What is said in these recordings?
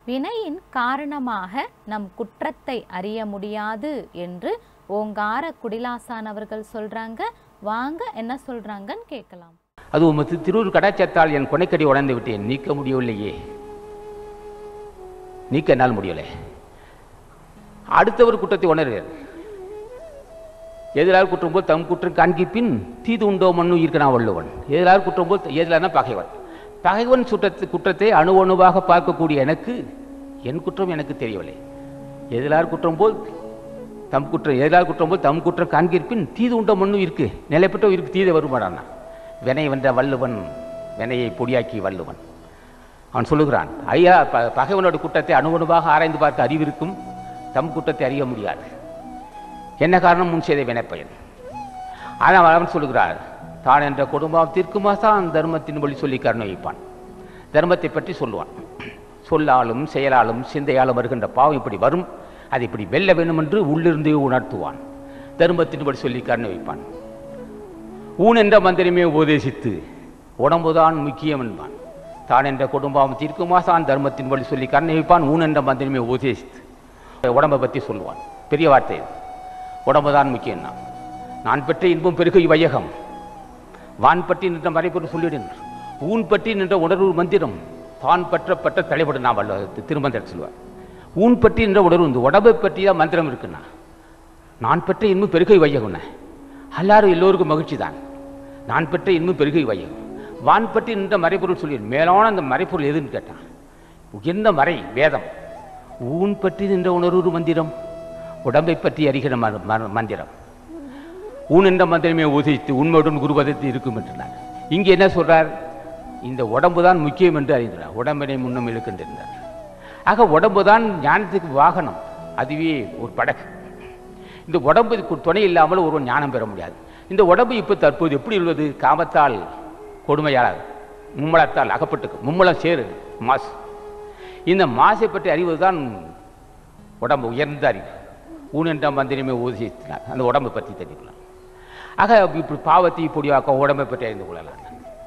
வினையின் காரணமாக நம் குற்றத்தை அறிய முடியாது என்று ஓங்கார குடிலாசான் அவர்கள் சொல்றாங்க வாங்க என்ன சொல்றாங்கன்னு கேட்கலாம் அது உமது திருவுரு கடாச்சத்தால் என் கொனைக்கடி உடைந்து விட்டேன் நீக்க முடியவில்லையே நீக்க என்னால் முடியவில்லை அடுத்தவர் குற்றத்தை உணர்கிறார் எதிரார் குற்றம் போல் தம் குற்றம் காண்கிப்பின் தீது உண்டோ மண்ணு ஈர்க்கனா வள்ளுவன் எதிரார் குற்றம் போல் எதிரான பகைவன் பகைவன் சுற்றத்து குற்றத்தை அணு அணுவாக பார்க்கக்கூடிய எனக்கு என் குற்றம் எனக்கு தெரியவில்லை எதிரார் குற்றம் போல் தம் குற்றம் எதிரார் குற்றம் போல் தம் குற்றம் காண்கிற்பின் தீது உண்டோ மண்ணு இருக்கு நிலைப்பட்ட இருக்கு தீதை வருமாடானா வினை வென்ற வள்ளுவன் வினையை பொடியாக்கி வள்ளுவன் அவன் சொல்லுகிறான் ஐயா ப பகைவனோட குற்றத்தை அணுவணுவாக ஆராய்ந்து பார்க்க அறிவு இருக்கும் தம் குற்றத்தை அறிய முடியாது என்ன காரணம் முன் செய்த வினைப்பயன் ஆனால் அவன் சொல்லுகிறார் தான் என்ற குடும்பம் தீர்க்குமா தான் தர்மத்தின் வழி சொல்லி கருணை வைப்பான் தர்மத்தை பற்றி சொல்லுவான் சொல்லாலும் செயலாலும் சிந்தையாலும் வருகின்ற பாவம் இப்படி வரும் அது இப்படி வெல்ல வேண்டும் என்று உள்ளிருந்தே உணர்த்துவான் தர்மத்தின்படி சொல்லி கருணை வைப்பான் ஊன் என்ற மந்திரமே உபதேசித்து உடம்புதான் முக்கியம் என்பான் தான் என்ற குடும்பம் தீர்க்குமா தான் தர்மத்தின் வழி சொல்லி கருணை வைப்பான் ஊன் என்ற மந்திரமே உபதேசித்து உடம்பை பற்றி சொல்லுவான் பெரிய வார்த்தை இது. உடம்புதான் முக்கியம் தான் நான் பெற்ற இன்பம் பெருகை வையகம் வான் பற்றி நின்ற மறைப்பொருள் சொல்லிடுங்க ஊன் பற்றி நின்ற உணர்வு மந்திரம் தான் பற்ற பற்ற தலைப்படு நான் வல்ல திருமந்திரம் சொல்லுவார் ஊன் பற்றி நின்ற உணர்வு இந்த உடம்பை பற்றி தான் மந்திரம் இருக்குண்ணா நான் பெற்ற இன்பம் பெருகை வையகுண்ணே எல்லாரும் எல்லோருக்கும் மகிழ்ச்சி தான் நான் பெற்ற இன்பம் பெருகை வையகம் வான் பற்றி நின்ற மறைப்பொருள் சொல்லி மேலான அந்த மறைப்பொருள் எதுன்னு கேட்டான் உயர்ந்த மறை வேதம் ஊன் பற்றி நின்ற உணர்வு மந்திரம் உடம்பை பற்றி அறிகிற ம- ம- மந்திரம் ஊன் என்ற மந்திரமே உதித்து உண்மையுடன் குருபதத்து இருக்கும் என்றார் இங்கே என்ன சொல்றார் இந்த உடம்பு தான் முக்கியம் என்று அறிந்தார் உடம்பினை முன்னம் இழுக்கின்றார் ஆக உடம்பு தான் ஞானத்துக்கு வாகனம் அதுவே ஒரு படகு இந்த உடம்புக்கு துணை இல்லாமல் ஒருவன் ஞானம் பெற முடியாது இந்த உடம்பு இப்போ தற்போது எப்படி உள்ளது காமத்தால் கொடுமையால் மும்மலத்தால் அகப்பட்டு மும்மலம் சேரு மாசு இந்த மாசை பற்றி அறிவதுதான் உடம்பு உயர்ந்த அறிவு ஊன் என்ற மந்திரமே ஊதினார் அந்த உடம்பை பற்றி தெரிஞ்சுக்கலாம் ஆக இப்படி பாவத்தை பொடியாக்க உடம்பை பற்றி அறிந்து கொள்ளலாம்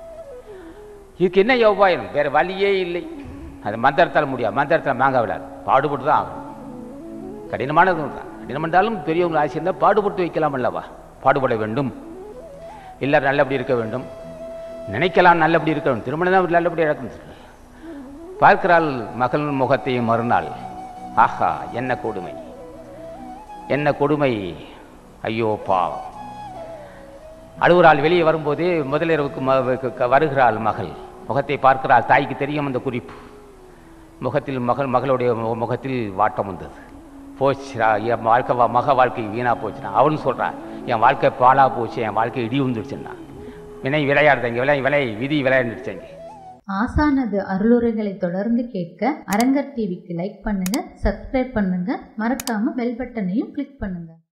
இதுக்கு என்ன யோபாயம் வேற வழியே இல்லை அது மந்திரத்தால் முடியாது மந்திரத்தால் மாங்க விடாது பாடுபட்டு தான் ஆகணும் கடினமானது தான் கடினம் என்றாலும் பெரியவங்க ஆசை இருந்தால் பாடுபட்டு வைக்கலாம் அல்லவா பாடுபட வேண்டும் எல்லாரும் நல்லபடி இருக்க வேண்டும் நினைக்கலாம் நல்லபடி இருக்க வேண்டும் திருமணம் தான் நல்லபடி நடக்கும் பார்க்கிறாள் மகள் முகத்தையும் மறுநாள் ஆஹா என்ன கொடுமை என்ன கொடுமை ஐயோ பாவம் அழுகுறாள் வெளியே வரும்போதே முதலிரவுக்கு ம- க- க- வருகிறாள் மகள் முகத்தை பார்க்கிறாள் தாய்க்கு தெரியும் அந்த குறிப்பு முகத்தில் மகள் மகளுடைய மு- முகத்தில் வாட்டம் வந்தது போச்சுடா என் வாழ்க்கை வா- மக வாழ்க்கை வீணா போச்சுடா அவன் சொல்றான் என் வாழ்க்கை பாலா போச்சு என் வாழ்க்கை இடி வந்துடுச்சுன்னா வினை விளையாடுறங்க விளை விளை விதி விளையாண்டுடுச்சங்க ஆசானது அருளுரைகளை தொடர்ந்து கேட்க அரங்கர் டிவிக்கு லைக் பண்ணுங்க சப்ஸ்கிரைப் பண்ணுங்க மறக்காம பெல் பட்டனையும் கிளிக் பண்ணுங்க